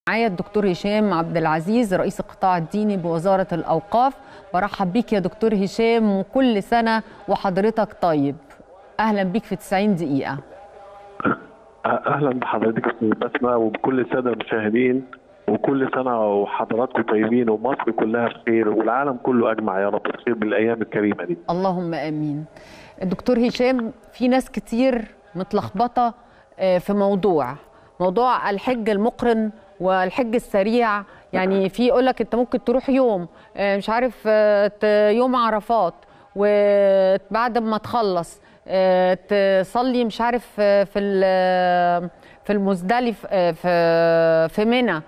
معايا الدكتور هشام عبد العزيز رئيس القطاع الديني بوزارة الأوقاف برحب بيك يا دكتور هشام وكل سنة وحضرتك طيب أهلا بيك في 90 دقيقة اهلا بحضرتك استاذ بسمه وبكل الساده المشاهدين وكل سنه وحضراتكم طيبين ومصر كلها بخير والعالم كله اجمع يا رب بخير بالايام الكريمه دي. اللهم امين. الدكتور هشام في ناس كتير متلخبطه في موضوع موضوع الحج المقرن والحج السريع يعني في يقول لك انت ممكن تروح يوم مش عارف يوم عرفات وبعد ما تخلص تصلي مش عارف في في المزدلف في في منى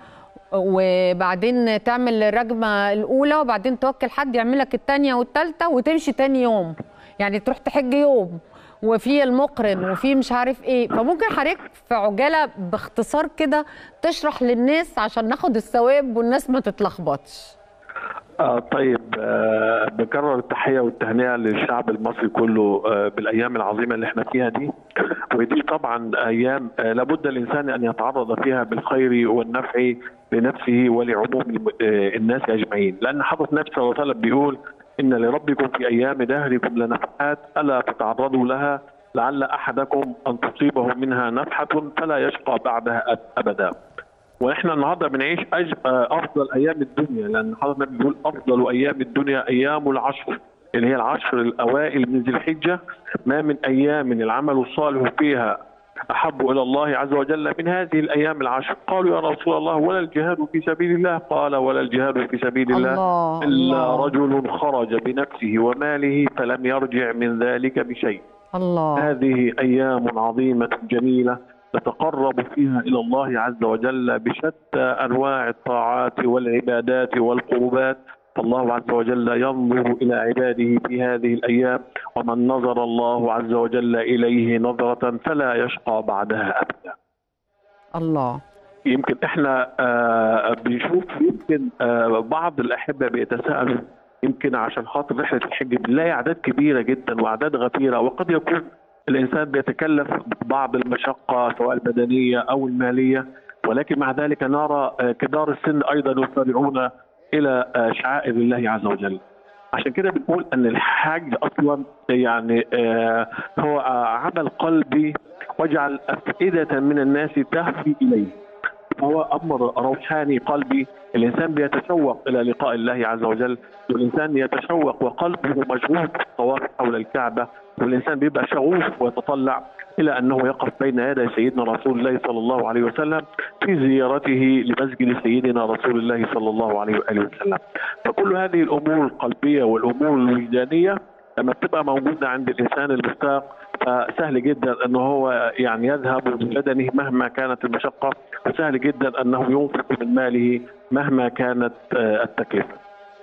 وبعدين تعمل الرجمه الاولى وبعدين توكل حد يعمل لك الثانيه والثالثه وتمشي تاني يوم يعني تروح تحج يوم وفي المقرن وفي مش عارف ايه فممكن حضرتك في عجاله باختصار كده تشرح للناس عشان ناخد الثواب والناس ما تتلخبطش آه طيب آه بكرر التحية والتهنئة للشعب المصري كله آه بالأيام العظيمة اللي احنا فيها دي ودي طبعا أيام آه لابد الإنسان أن يتعرض فيها بالخير والنفع لنفسه ولعموم آه الناس أجمعين لأن حضرة النبي صلى الله عليه وسلم بيقول إن لربكم في أيام دهركم لنفحات ألا تتعرضوا لها لعل أحدكم أن تصيبه منها نفحة فلا يشقى بعدها أبدا واحنا النهارده بنعيش أج... افضل ايام الدنيا لان حضرتك بيقول افضل ايام الدنيا ايام العشر اللي هي العشر الاوائل من ذي الحجه ما من ايام العمل الصالح فيها احب الى الله عز وجل من هذه الايام العشر قالوا يا رسول الله ولا الجهاد في سبيل الله قال ولا الجهاد في سبيل الله, الله الا الله. رجل خرج بنفسه وماله فلم يرجع من ذلك بشيء الله هذه ايام عظيمه جميله نتقرب فيها الى الله عز وجل بشتى انواع الطاعات والعبادات والقربات فالله عز وجل ينظر الى عباده في هذه الايام ومن نظر الله عز وجل اليه نظره فلا يشقى بعدها ابدا. الله يمكن احنا آه بنشوف يمكن آه بعض الاحبه بيتساءلوا يمكن عشان خاطر رحله الحج بنلاقي اعداد كبيره جدا واعداد غفيره وقد يكون الانسان بيتكلف بعض المشقه سواء البدنيه او الماليه ولكن مع ذلك نرى كبار السن ايضا يسارعون الى شعائر الله عز وجل. عشان كده بنقول ان الحج اصلا يعني هو عمل قلبي وجعل افئده من الناس تهفي اليه. هو امر روحاني قلبي الانسان بيتشوق الى لقاء الله عز وجل والانسان يتشوق وقلبه مشغول بالطواف حول الكعبه والانسان بيبقى شغوف ويتطلع الى انه يقف بين يدي سيدنا رسول الله صلى الله عليه وسلم في زيارته لمسجد سيدنا رسول الله صلى الله عليه واله وسلم. فكل هذه الامور القلبيه والامور الوجدانيه لما بتبقى موجوده عند الانسان المشتاق فسهل جدا انه هو يعني يذهب ببدنه مهما كانت المشقه وسهل جدا انه ينفق من ماله مهما كانت التكلفه.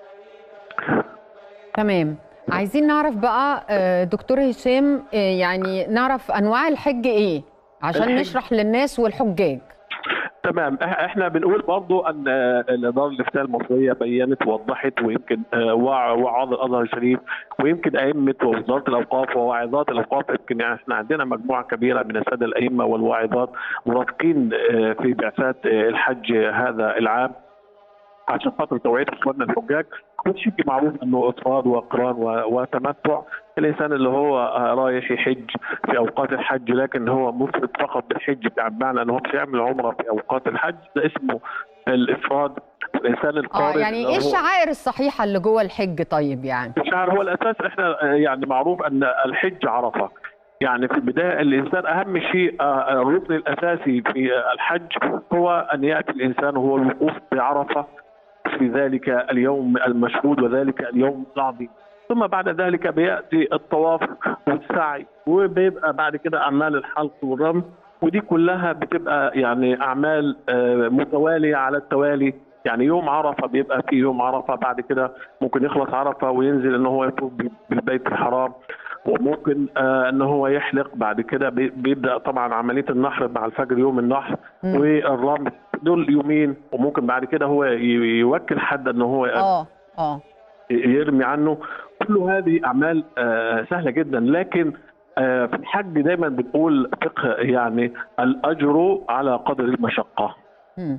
تمام عايزين نعرف بقى دكتور هشام يعني نعرف انواع الحج ايه عشان الحج. نشرح للناس والحجاج تمام احنا بنقول برضو ان الاداره الافتاء المصريه بينت ووضحت ويمكن وعظ الازهر الشريف ويمكن ائمه ووزاره الاوقاف وواعظات الاوقاف يمكن يعني احنا عندنا مجموعه كبيره من الساده الائمه والواعظات مرافقين في بعثات الحج هذا العام عشان خاطر توعيه اخواننا الحجاج والشيء معروف انه افراد وقران وتمتع الانسان اللي هو رايح يحج في اوقات الحج لكن هو مفرد فقط بالحج بمعنى انه مش يعمل عمره في اوقات الحج ده اسمه الافراد الانسان اه القارئ يعني ايه الشعائر الصحيحه اللي جوه الحج طيب يعني الشعر هو الاساس احنا يعني معروف ان الحج عرفه يعني في البدايه الانسان اهم شيء الركن الاساسي في الحج هو ان ياتي الانسان وهو الوقوف بعرفه في ذلك اليوم المشهود وذلك اليوم العظيم ثم بعد ذلك بياتي الطواف والسعي وبيبقى بعد كده اعمال الحلق والرمي ودي كلها بتبقى يعني اعمال متواليه على التوالي يعني يوم عرفه بيبقى في يوم عرفه بعد كده ممكن يخلص عرفه وينزل ان هو يطوف بالبيت الحرام وممكن آه ان هو يحلق بعد كده بيبدا طبعا عمليه النحر مع الفجر يوم النحر والرمي دول يومين وممكن بعد كده هو يوكل حد ان هو اه اه يرمي عنه كل هذه اعمال آه سهله جدا لكن آه في الحج دايما بنقول فقه يعني الاجر على قدر المشقه مم.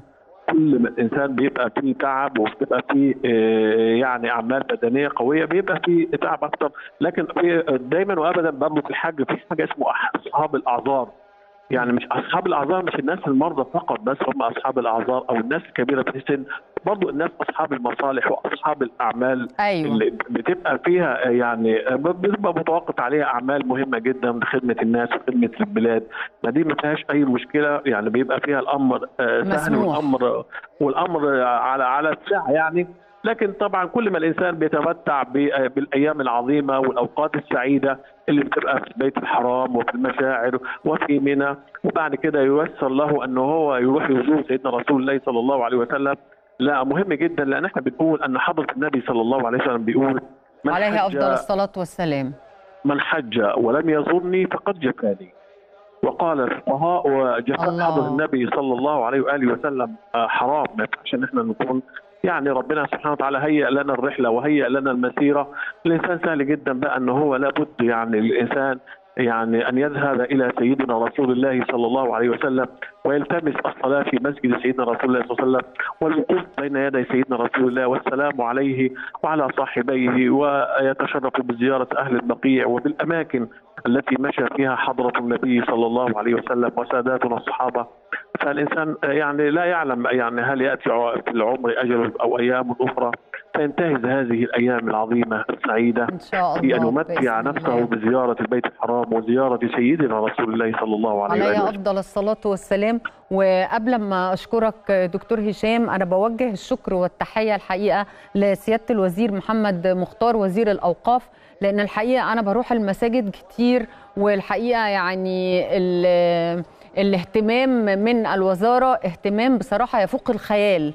كل ما الانسان بيبقى فيه تعب وبتبقى فيه آه، يعني اعمال بدنيه قويه بيبقى فيه تعب اكتر لكن في دايما وابدا برضه في الحج في حاجه اسمه اصحاب الاعذار يعني مش اصحاب الاعذار مش الناس المرضى فقط بس هم اصحاب الاعذار او الناس الكبيره في السن برضو الناس اصحاب المصالح واصحاب الاعمال أيوة. اللي بتبقى فيها يعني بتبقى متوقف عليها اعمال مهمه جدا لخدمه الناس وخدمه البلاد ما دي ما فيهاش اي مشكله يعني بيبقى فيها الامر آه، سهل مسموح. والامر والامر على على الساعه يعني لكن طبعا كل ما الانسان بيتمتع ب- بالايام العظيمه والاوقات السعيده اللي بتبقى في بيت الحرام وفي المشاعر وفي منى وبعد كده ييسر له انه هو يروح يزور سيدنا رسول الله صلى الله عليه وسلم لا مهم جدا لان احنا بنقول ان حضره النبي صلى الله عليه وسلم بيقول من عليه حج- افضل الصلاه والسلام من حج ولم يزورني فقد جفاني وقال الفقهاء وجفاء الله. حضر النبي صلى الله عليه واله وسلم آه، حرام ما ينفعش ان احنا نكون يعني ربنا سبحانه وتعالى هيئ لنا الرحله وهيئ لنا المسيره الانسان سهل جدا بقى ان هو لابد يعني الانسان يعني ان يذهب الى سيدنا رسول الله صلى الله عليه وسلم ويلتمس الصلاه في مسجد سيدنا رسول الله صلى الله عليه وسلم والوقوف بين يدي سيدنا رسول الله والسلام عليه وعلى صاحبيه ويتشرف بزياره اهل البقيع وبالاماكن التي مشى فيها حضره النبي صلى الله عليه وسلم وساداتنا الصحابه فالانسان يعني لا يعلم يعني هل ياتي في العمر اجل او ايام اخرى فينتهز هذه الايام العظيمه السعيده ان شاء الله في ان يمتع بإذن نفسه الله. بزياره البيت الحرام وزياره سيدنا رسول الله صلى الله عليه علي وسلم افضل الصلاه والسلام وقبل ما اشكرك دكتور هشام انا بوجه الشكر والتحيه الحقيقه لسياده الوزير محمد مختار وزير الاوقاف لان الحقيقه انا بروح المساجد كتير والحقيقه يعني ال- الاهتمام من الوزاره اهتمام بصراحه يفوق الخيال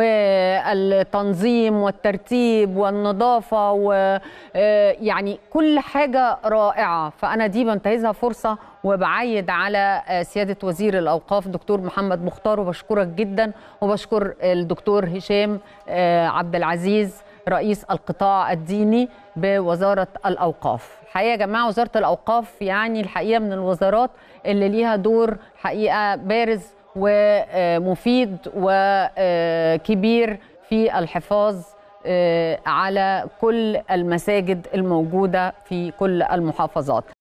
والتنظيم والترتيب والنظافة ويعني كل حاجة رائعة فأنا دي بنتهزها فرصة وبعيد على آه، سيادة وزير الأوقاف دكتور محمد مختار وبشكرك جدا وبشكر الدكتور هشام آه، عبد العزيز رئيس القطاع الديني بوزارة الأوقاف الحقيقة يا جماعة وزارة الأوقاف يعني الحقيقة من الوزارات اللي ليها دور حقيقة بارز ومفيد وكبير في الحفاظ آه، على كل المساجد الموجودة في كل المحافظات